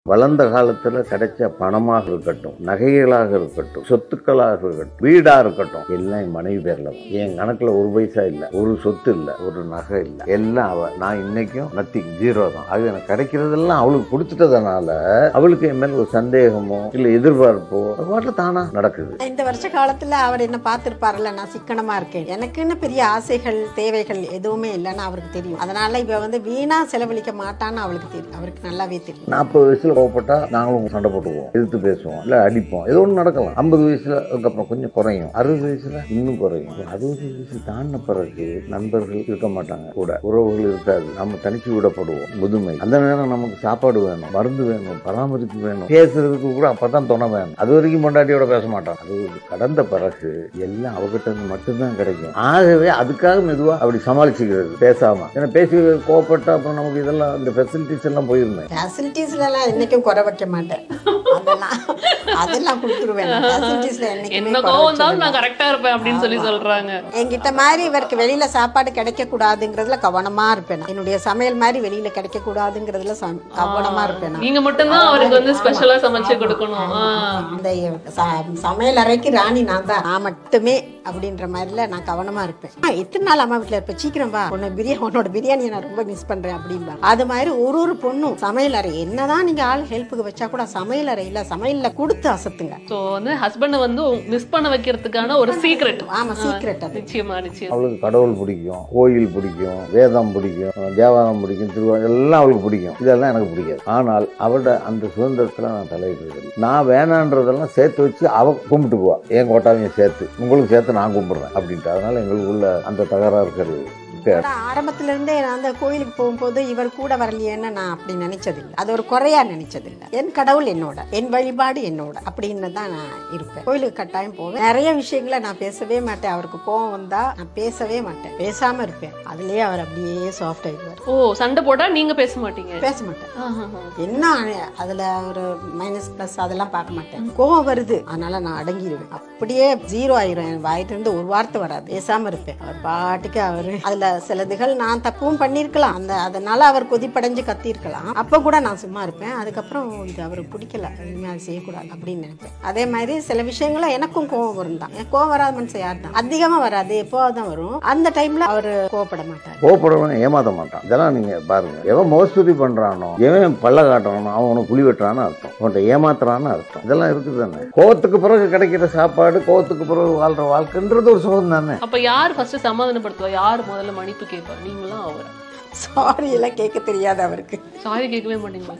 வளர்ந்த காலத்துல கிடைச்ச பணமாக இருக்கட்டும் நகைகளாக இருக்கட்டும் சொத்துக்களாக இருக்கட்டும் வீடா இருக்கட்டும் எல்லாம் என் மனைவி பேர்ல தான். என் கணக்குல ஒரு பைசா இல்ல ஒரு சொத்து இல்ல ஒரு நகை இல்ல எல்லாம் அவ நான் இன்னைக்கும் நத்திங் ஜீரோ தான் அது எனக்கு கிடைக்கிறதெல்லாம் அவளுக்கு கொடுத்துட்டதுனால அவளுக்கு என் மேல ஒரு சந்தேகமோ இல்ல எதிர்பார்ப்போ அது பாட்டுல தானா நடக்குது இந்த வருஷ காலத்துல அவர் என்ன பார்த்திருப்பாருல்ல நான் சிக்கனமா இருக்கேன் எனக்குன்னு பெரிய ஆசைகள் தேவைகள் எதுவுமே இல்லைன்னு அவருக்கு தெரியும் அதனால இவ வந்து வீணா செலவழிக்க மாட்டான்னு அவளுக்கு தெரியும் அவருக்கு நல்லாவே தெரியும் நாற்பது வயசுல கோவப்பட்டா நாங்களும் சண்டை போட்டுக்குவோம் எதிர்த்து பேசுவோம் இல்ல அடிப்போம் ஏதோ ஒன்று நடக்கலாம் ஐம்பது வயசுல அதுக்கப்புறம் கொஞ்சம் குறையும் அறுபது வயசுல இன்னும் குறையும் அறுபது வயசு தாண்டின பிறகு நண்பர்கள் இருக்க மாட்டாங்க கூட உறவுகள் இருக்காது நம்ம தனிச்சு விடப்படுவோம் முதுமை அந்த நேரம் நமக்கு சாப்பாடு வேணும் மருந்து வேணும் பராமரிப்பு வேணும் பேசுறதுக்கு கூட அப்பதான் துணை வேணும் அது வரைக்கும் பொண்டாட்டியோட பேச மாட்டான் அது கடந்த பிறகு எல்லாம் அவகிட்ட இருந்து மட்டும்தான் கிடைக்கும் ஆகவே அதுக்காக மெதுவா அப்படி சமாளிச்சுக்கிறது பேசாம ஏன்னா பேசி கோவப்பட்டா அப்புறம் நமக்கு இதெல்லாம் இந்த ஃபெசிலிட்டிஸ் எல்லாம் போயிருந்தேன் ஃபேசிலிட்டிஸ்ல எல்லாம் என்னைக்கும் குறை வைக்க மாட்டேன் அதெல்லாம் அதெல்லாம் கொடுத்துருவேன் ஃபேசிலிட்டிஸ்ல என்னைக்குமே என்ன குறை கோவம் வச்சது வந்தாலும் நான் கரெக்டா இருப்பேன் அப்படின்னு சொல்லி சொல்றாங்க என்கிட்ட மாதிரி இவருக்கு வெளியில சாப்பாடு கிடைக்க கூடாதுங்கிறதுல கவனமா இருப்பேன் நான். என்னுடைய சமையல் மாதிரி வெளியில கிடைக்க கூடாதுங்கிறதுல சம்- கவனமா இருப்பேன் நான். நீங்க மட்டும்தான் அவருக்கு வந்து ஸ்பெஷலா சமைச்சு கொடுக்கணும் ஆ. அந்த ச- சமையல் அறைக்கு ராணி நான் தான் நான் மட்டுமே அப்படின்ற மாதிரில நான் கவனமா இருப்பேன் ஆ, எத்தனை நாள் அம்மா வீட்டுல இருப்பேன் சீக்கிரம் வா உன்னை பிரியாணி உன்னோட பிரியாணியை நான் ரொம்ப மிஸ் பண்றேன் அப்படின்பா அது மாதிரி ஒரு ஒரு பொண்ணும் சமையல் அறை என்னதான் நீங்க ஆள் ஹெல்ப்புக்கு வச்சா கூட சமையல் அறையில சமையல்ல கொடுத்து அசத்துங்க சோ வந்து ஹஸ்பண்ட வந்து மிஸ் பண்ண வைக்கிறதுக்கான ஒரு சீக்ரெட் ஆமா சீக்ரெட் அது நிச்சயமா நிச்சயம் அவளுக்கு கடவுள் பிடிக்கும் கோயில் பிடிக்கும் வேதம் பிடிக்கும் தேவாரம் பிடிக்கும் திருவாரூர் எல்லாம் அவளுக்கு பிடிக்கும் இதெல்லாம் எனக்கு பிடிக்காது ஆனால் அவளோட அந்த சுதந்திரத்தில் நான் தலையிடுறது நான் வேணான்றதெல்லாம் சேர்த்து வச்சு அவ கும்பிட்டுக்குவா என் கோட்டாவையும் சேர்த்து உங்களுக்கு சேர்த்து நான் கும்பிடுறேன் அப்படின்ட்டு அதனால எங்களுக்குள்ள அந்த தகராறுகள் இருக்கு. ஆனா, ஆரம்பத்துல இருந்தே நான் அந்த கோயிலுக்கு போகும்போது இவர் கூட வரலையேன்னு நான் அப்படி நினைச்சதில்லை அது ஒரு குறையா நினைச்சதில்லை என் கடவுள் என்னோட என் வழிபாடு என்னோட அப்படின்னு தான் நான் இருப்பேன் கோயிலுக்கு கட்டாயம் போவேன் நிறைய விஷயங்களை நான் பேசவே மாட்டேன் அவருக்கு கோவம் வந்தா நான் பேசவே மாட்டேன் பேசாம இருப்பேன் அதுலயே அவர் அப்படியே சாஃப்ட் ஆயிடுவார் ஓ சண்டை போட்டா நீங்க பேச மாட்டீங்க பேச மாட்டேன் ஆஹாஹா. என்ன அதுல ஒரு மைனஸ் பிளஸ் அதெல்லாம் பார்க்க மாட்டேன் கோவம் வருது அதனால நான் அடங்கிடுவேன் அப்படியே ஜீரோ ஆயிரும் என் வாயிட்டு இருந்து ஒரு வார்த்தை வராது பேசாம இருப்பேன் அவர் பாட்டுக்கு அவரு அதுல சிலதுகள் நான் தப்பும் பண்ணிருக்கலாம் அந்த அதனால அவர் கொதிப்படைஞ்சு கத்திருக்கலாம் அப்ப கூட நான் சும்மா இருப்பேன் அதுக்கப்புறம் ஓ, இது அவருக்கு பிடிக்கல இனிமே அதை செய்யக்கூடாது அப்படின்னு நினைப்பேன் அதே மாதிரி சில விஷயங்கள எனக்கும் கோவம் வரும் தான் எனக்கு கோவம் வராத மனுஷன் யார் தான் அதிகமா வராது எப்போவாது தான் வரும் அந்த டைம்ல அவர் கோவப்பட மாட்டார் கோவப்படுறவன் ஏமாத்த மாட்டான் இதெல்லாம் நீங்க பாருங்க எவன் மோசடி பண்றானோ எவன் பல்ல காட்டுறானோ அவன் உனக்கு புலி வெட்டுறான்னு அர்த்தம் உன்கிட்ட ஏமாத்துறான்னு அர்த்தம் இதெல்லாம் இருக்குது தானே கோவத்துக்கு பிறகு கிடைக்கிற சாப்பாடு கோவத்துக்கு பிறகு வாழ்ற வாழ்க்கைன்றது ஒரு சுகம் தானே அப்ப யார் ஃபர்ஸ்ட் சமாதானப்படுத்துவா யார் முதல்ல மன்னிப்பு கேட்பா நீங்களா அவர் சாரி எல்லாம் கேட்க தெரியாது அவருக்கு சாரி கேட்கவே மாட்டீங்களா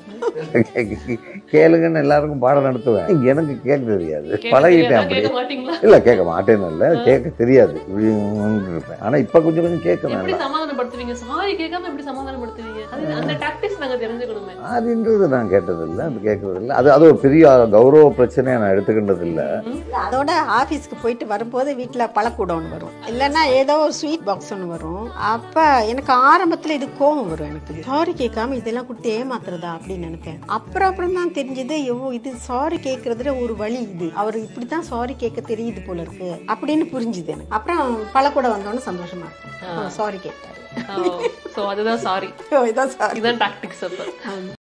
கேளுங்கன்னு எல்லாருக்கும் பாடம் நடத்துவேன் எனக்கு கேட்க தெரியாது கேட்க பழகிட்டேன் தெரியாதா? அப்படி கேட்க மாட்டீங்களா இல்ல கேட்க மாட்டேன்னு இல்ல கேட்க தெரியாது இப்படி இருப்பேன் ஆனா இப்ப கொஞ்சம் கொஞ்சம் கேட்க எப்படி வேண்டாம் சமாதானப்படுத்துவீங்க சாரி கேட்காம எப்படி சமாதானப்படுத்துவீங்க அது அந்த டாக்டிக்ஸ் நாங்க தெரிஞ்சுக்கணுமே அதுன்றது நான் கேட்டது இல்ல அது கேட்கறது இல்ல அது அது ஒரு பெரிய கௌரவ பிரச்சனையை நான் எடுத்துக்கிட்டது இல்ல அதோட ஆபீஸ்க்கு போயிட்டு வரும்போது வீட்டுல பழக்கூடம் ஒன்று வரும் இல்லைன்னா ஏதோ ஒரு ஸ்வீட் பாக்ஸ் ஒன்று வரும் அப்ப எனக்கு ஆரம்பத்துல இது கோவம் வரும் எனக்கு சாரி கேட்காம இதெல்லாம் கொடுத்து ஏமாத்துறதா அப்படின்னு நினைப்பேன் அப்புறம் அப்புறம் தான் தெரிஞ்சது ஐயோ இது சாரி கேட்கறதுல ஒரு வழி இது அவர் இப்படித்தான் சாரி கேட்க தெரியுது போல இருக்கு அப்படின்னு புரிஞ்சுது எனக்கு அப்புறம் பழக்கூடம் வந்தோன்னு சந்தோஷமா இருக்கும் சாரி கேட்டாரு சோ அதுதான் சாரி இதான் சாரி இதுதான் டாக்டிக்ஸ் அப்ப